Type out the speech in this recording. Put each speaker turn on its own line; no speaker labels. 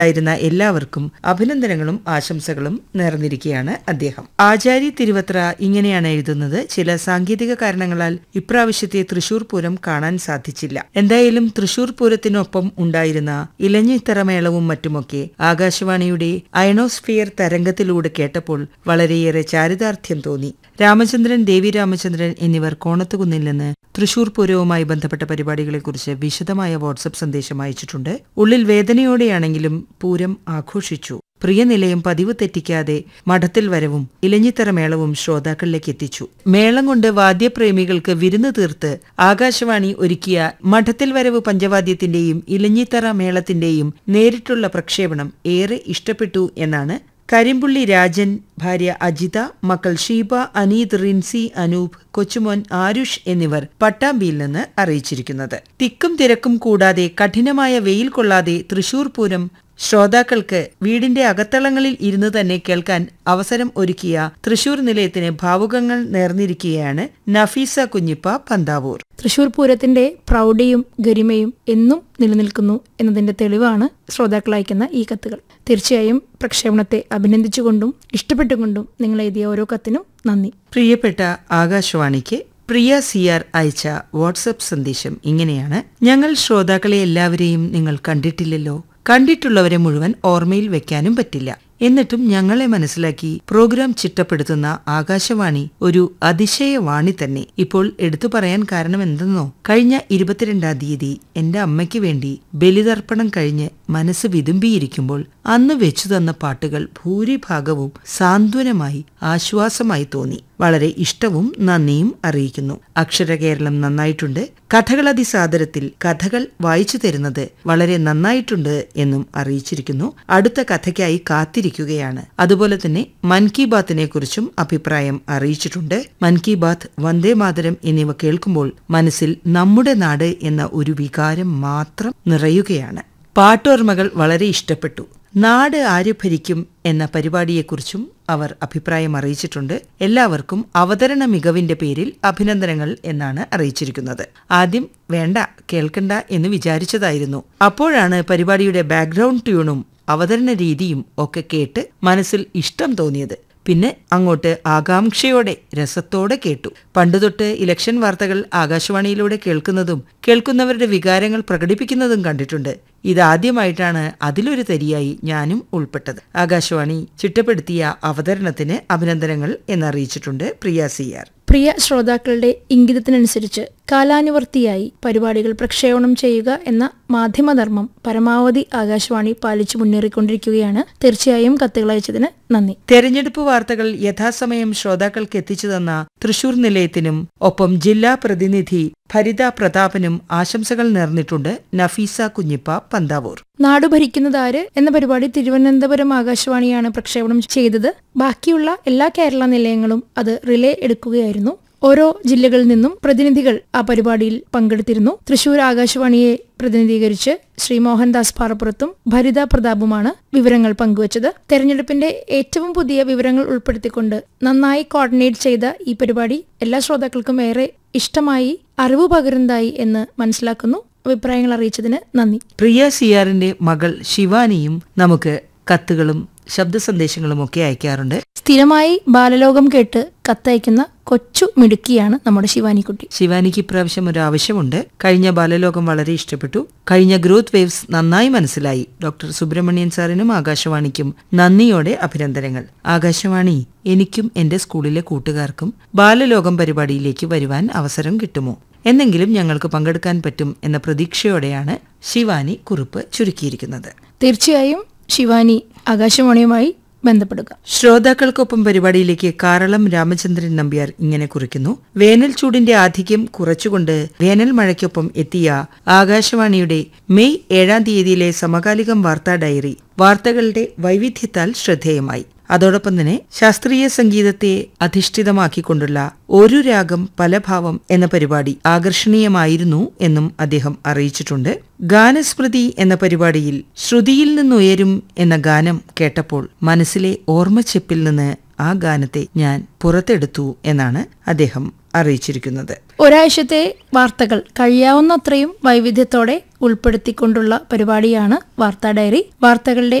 ആയിരുന്ന എല്ലാവർക്കും അഭിനന്ദനങ്ങളും ആശംസകളും നേർന്നിരിക്കുകയാണ് അദ്ദേഹം ആചാരി തിരുവത്ര ഇങ്ങനെയാണ് എഴുതുന്നത് ചില സാങ്കേതിക കാരണങ്ങളാൽ ഇപ്രാവശ്യത്തെ തൃശൂർ പൂരം കാണാൻ സാധിച്ചില്ല എന്തായാലും തൃശൂർ പൂരത്തിനൊപ്പം ഉണ്ടായിരുന്ന ഇലഞ്ഞിത്തറ മേളവും മറ്റുമൊക്കെ ആകാശവാണിയുടെ അയണോസ്ഫിയർ തരംഗത്തിലൂടെ കേട്ടപ്പോൾ വളരെയേറെ ചാരിതാർത്ഥ്യം തോന്നി രാമചന്ദ്രൻ ദേവി രാമചന്ദ്രൻ എന്നിവർ കോണത്തുകുന്നിൽ നിന്ന് തൃശൂർ പൂരവുമായി ബന്ധപ്പെട്ട പരിപാടികളെക്കുറിച്ച് വിശദമായ വാട്സപ്പ് സന്ദേശം അയച്ചിട്ടുണ്ട് ഉള്ളിൽ വേദനയോടെയാണെങ്കിലും പൂരം ആഘോഷിച്ചു പ്രിയ നിലയം പതിവ് തെറ്റിക്കാതെ മഠത്തിൽ വരവും ഇലഞ്ഞിത്തറ മേളവും ശ്രോതാക്കളിലേക്ക് എത്തിച്ചു മേളം കൊണ്ട് വാദ്യപ്രേമികൾക്ക് വിരുന്ന് തീർത്ത് ആകാശവാണി ഒരുക്കിയ മഠത്തിൽ വരവ് പഞ്ചവാദ്യത്തിന്റെയും ഇലഞ്ഞിത്തറ മേളത്തിന്റെയും നേരിട്ടുള്ള പ്രക്ഷേപണം ഏറെ ഇഷ്ടപ്പെട്ടു എന്നാണ് കരിമ്പുള്ളി രാജൻ ഭാര്യ അജിത മക്കൾ ഷീബ അനീത് റിൻസി അനൂപ് കൊച്ചുമോൻ ആരുഷ് എന്നിവർ പട്ടാമ്പിയിൽ നിന്ന് അറിയിച്ചിരിക്കുന്നത് തിക്കും തിരക്കും കൂടാതെ കഠിനമായ വെയിൽ കൊള്ളാതെ തൃശൂർ പൂരം ശ്രോതാക്കൾക്ക് വീടിന്റെ അകത്തളങ്ങളിൽ ഇരുന്ന് തന്നെ കേൾക്കാൻ അവസരം ഒരുക്കിയ തൃശൂർ നിലയത്തിന് ഭാവുകങ്ങൾ നേർന്നിരിക്കുകയാണ് നഫീസ കുഞ്ഞിപ്പ പന്താവൂർ
തൃശൂർ പൂരത്തിന്റെ പ്രൗഢിയും ഗരിമയും എന്നും നിലനിൽക്കുന്നു എന്നതിന്റെ തെളിവാണ് ശ്രോതാക്കൾ അയക്കുന്ന ഈ കത്തുകൾ തീർച്ചയായും പ്രക്ഷേപണത്തെ അഭിനന്ദിച്ചുകൊണ്ടും ഇഷ്ടപ്പെട്ടുകൊണ്ടും നിങ്ങൾ എഴുതിയ ഓരോ കത്തിനും നന്ദി
പ്രിയപ്പെട്ട ആകാശവാണിക്ക് പ്രിയ സി ആർ അയച്ച വാട്സപ്പ് സന്ദേശം ഇങ്ങനെയാണ് ഞങ്ങൾ ശ്രോതാക്കളെ എല്ലാവരെയും നിങ്ങൾ കണ്ടിട്ടില്ലല്ലോ കണ്ടിട്ടുള്ളവരെ മുഴുവൻ ഓർമ്മയിൽ വെക്കാനും പറ്റില്ല എന്നിട്ടും ഞങ്ങളെ മനസ്സിലാക്കി പ്രോഗ്രാം ചിട്ടപ്പെടുത്തുന്ന ആകാശവാണി ഒരു അതിശയവാണി തന്നെ ഇപ്പോൾ എടുത്തു പറയാൻ കാരണം എന്തെന്നോ കഴിഞ്ഞ ഇരുപത്തിരണ്ടാം തീയതി എന്റെ അമ്മയ്ക്ക് വേണ്ടി ബലിതർപ്പണം കഴിഞ്ഞ് മനസ്സ് വിതുമ്പിയിരിക്കുമ്പോൾ അന്ന് വെച്ചു തന്ന പാട്ടുകൾ ഭൂരിഭാഗവും സാന്ത്വനമായി ആശ്വാസമായി തോന്നി വളരെ ഇഷ്ടവും നന്ദിയും അറിയിക്കുന്നു അക്ഷരകേരളം നന്നായിട്ടുണ്ട് കഥകൾ അതിസാദരത്തിൽ കഥകൾ വായിച്ചു തരുന്നത് വളരെ നന്നായിട്ടുണ്ട് എന്നും അറിയിച്ചിരിക്കുന്നു അടുത്ത കഥയ്ക്കായി കാത്തിരിക്കുകയാണ് അതുപോലെ തന്നെ മൻ കി ബാത്തിനെ കുറിച്ചും അഭിപ്രായം അറിയിച്ചിട്ടുണ്ട് മൻ കി ബാത്ത് വന്ദേ മാതരം എന്നിവ കേൾക്കുമ്പോൾ മനസ്സിൽ നമ്മുടെ നാട് എന്ന ഒരു വികാരം മാത്രം നിറയുകയാണ് പാട്ടോർമ്മകൾ വളരെ ഇഷ്ടപ്പെട്ടു നാട് ആര് ഭരിക്കും എന്ന പരിപാടിയെക്കുറിച്ചും അവർ അഭിപ്രായം അറിയിച്ചിട്ടുണ്ട് എല്ലാവർക്കും അവതരണ മികവിന്റെ പേരിൽ അഭിനന്ദനങ്ങൾ എന്നാണ് അറിയിച്ചിരിക്കുന്നത് ആദ്യം വേണ്ട കേൾക്കണ്ട എന്ന് വിചാരിച്ചതായിരുന്നു അപ്പോഴാണ് പരിപാടിയുടെ ബാക്ക്ഗ്രൗണ്ട് ട്യൂണും അവതരണ രീതിയും ഒക്കെ കേട്ട് മനസ്സിൽ ഇഷ്ടം തോന്നിയത് പിന്നെ അങ്ങോട്ട് ആകാംക്ഷയോടെ രസത്തോടെ കേട്ടു പണ്ടുതൊട്ട് ഇലക്ഷൻ വാർത്തകൾ ആകാശവാണിയിലൂടെ കേൾക്കുന്നതും കേൾക്കുന്നവരുടെ വികാരങ്ങൾ പ്രകടിപ്പിക്കുന്നതും കണ്ടിട്ടുണ്ട് ഇതാദ്യമായിട്ടാണ് അതിലൊരു തരിയായി ഞാനും ഉൾപ്പെട്ടത് ആകാശവാണി ചിട്ടപ്പെടുത്തിയ അവതരണത്തിന് അഭിനന്ദനങ്ങൾ എന്നറിയിച്ചിട്ടുണ്ട് പ്രിയ സി ആർ
പ്രിയ ശ്രോതാക്കളുടെ ഇംഗിതത്തിനനുസരിച്ച് കാലാനുവർത്തിയായി പരിപാടികൾ പ്രക്ഷേപണം ചെയ്യുക എന്ന മാധ്യമധർമ്മം പരമാവധി ആകാശവാണി പാലിച്ചു മുന്നേറിക്കൊണ്ടിരിക്കുകയാണ് തീർച്ചയായും കത്തുകൾ അയച്ചതിന് നന്ദി
തെരഞ്ഞെടുപ്പ് വാർത്തകൾ യഥാസമയം ശ്രോതാക്കൾക്ക് എത്തിച്ചു തന്ന തൃശൂർ നിലയത്തിനും ഒപ്പം ജില്ലാ പ്രതിനിധി ഭരിത പ്രതാപനും ആശംസകൾ നേർന്നിട്ടുണ്ട് നഫീസ കുഞ്ഞിപ്പ പന്താവൂർ
നാടു ഭരിക്കുന്നതാര് എന്ന പരിപാടി തിരുവനന്തപുരം ആകാശവാണിയാണ് പ്രക്ഷേപണം ചെയ്തത് ബാക്കിയുള്ള എല്ലാ കേരള നിലയങ്ങളും അത് റിലേ എടുക്കുകയായിരുന്നു ഓരോ ജില്ലകളിൽ നിന്നും പ്രതിനിധികൾ ആ പരിപാടിയിൽ പങ്കെടുത്തിരുന്നു തൃശൂർ ആകാശവാണിയെ പ്രതിനിധീകരിച്ച് ശ്രീ മോഹൻദാസ് പാറപ്പുറത്തും ഭരിത പ്രതാപുമാണ് വിവരങ്ങൾ പങ്കുവച്ചത് തെരഞ്ഞെടുപ്പിന്റെ ഏറ്റവും പുതിയ വിവരങ്ങൾ ഉൾപ്പെടുത്തിക്കൊണ്ട് നന്നായി കോർഡിനേറ്റ് ചെയ്ത ഈ പരിപാടി എല്ലാ ശ്രോതാക്കൾക്കും ഏറെ ഇഷ്ടമായി അറിവ് പകരുന്നതായി എന്ന് മനസ്സിലാക്കുന്നു അഭിപ്രായങ്ങൾ അറിയിച്ചതിന് നന്ദി
പ്രിയ സിയാറിന്റെ മകൾ ശിവാനിയും നമുക്ക് കത്തുകളും ശബ്ദ സന്ദേശങ്ങളും ഒക്കെ അയക്കാറുണ്ട്
സ്ഥിരമായി ബാലലോകം കേട്ട് കത്തയക്കുന്ന കൊച്ചു മിടുക്കിയാണ് നമ്മുടെ ശിവാനിക്കുട്ടി
ശിവാനിക്ക് ഇപ്രാവശ്യം ഒരു ആവശ്യമുണ്ട് കഴിഞ്ഞ ബാലലോകം വളരെ ഇഷ്ടപ്പെട്ടു കഴിഞ്ഞ ഗ്രോത്ത് വേവ്സ് നന്നായി മനസ്സിലായി ഡോക്ടർ സുബ്രഹ്മണ്യൻ സാറിനും ആകാശവാണിക്കും നന്ദിയോടെ അഭിനന്ദനങ്ങൾ ആകാശവാണി എനിക്കും എന്റെ സ്കൂളിലെ കൂട്ടുകാർക്കും ബാലലോകം പരിപാടിയിലേക്ക് വരുവാൻ അവസരം കിട്ടുമോ എന്നെങ്കിലും ഞങ്ങൾക്ക് പങ്കെടുക്കാൻ പറ്റും എന്ന പ്രതീക്ഷയോടെയാണ് ശിവാനി കുറിപ്പ് ചുരുക്കിയിരിക്കുന്നത്
തീർച്ചയായും ശിവാനി ആകാശവാണിയുമായി ബന്ധപ്പെടുക
ശ്രോതാക്കൾക്കൊപ്പം പരിപാടിയിലേക്ക് കാറളം രാമചന്ദ്രൻ നമ്പ്യാർ ഇങ്ങനെ കുറിക്കുന്നു വേനൽ ചൂടിന്റെ ആധിക്യം കുറച്ചുകൊണ്ട് വേനൽ മഴയ്ക്കൊപ്പം എത്തിയ ആകാശവാണിയുടെ മെയ് ഏഴാം തീയതിയിലെ സമകാലികം വാർത്താ ഡയറി വാർത്തകളുടെ വൈവിധ്യത്താൽ ശ്രദ്ധേയമായി അതോടൊപ്പം തന്നെ ശാസ്ത്രീയ സംഗീതത്തെ അധിഷ്ഠിതമാക്കിക്കൊണ്ടുള്ള ഒരു രാഗം പല ഭാവം എന്ന പരിപാടി ആകർഷണീയമായിരുന്നു എന്നും അദ്ദേഹം അറിയിച്ചിട്ടുണ്ട് ഗാനസ്മൃതി എന്ന പരിപാടിയിൽ ശ്രുതിയിൽ നിന്നുയരും എന്ന ഗാനം കേട്ടപ്പോൾ മനസ്സിലെ ഓർമ്മച്ചെപ്പിൽ നിന്ന് ആ ഗാനത്തെ ഞാൻ പുറത്തെടുത്തു എന്നാണ് അദ്ദേഹം അറിയിച്ചിരിക്കുന്നത്
ഒരാഴ്ചത്തെ വാർത്തകൾ കഴിയാവുന്നത്രയും വൈവിധ്യത്തോടെ ഉൾപ്പെടുത്തിക്കൊണ്ടുള്ള പരിപാടിയാണ് വാർത്താ ഡയറി വാർത്തകളുടെ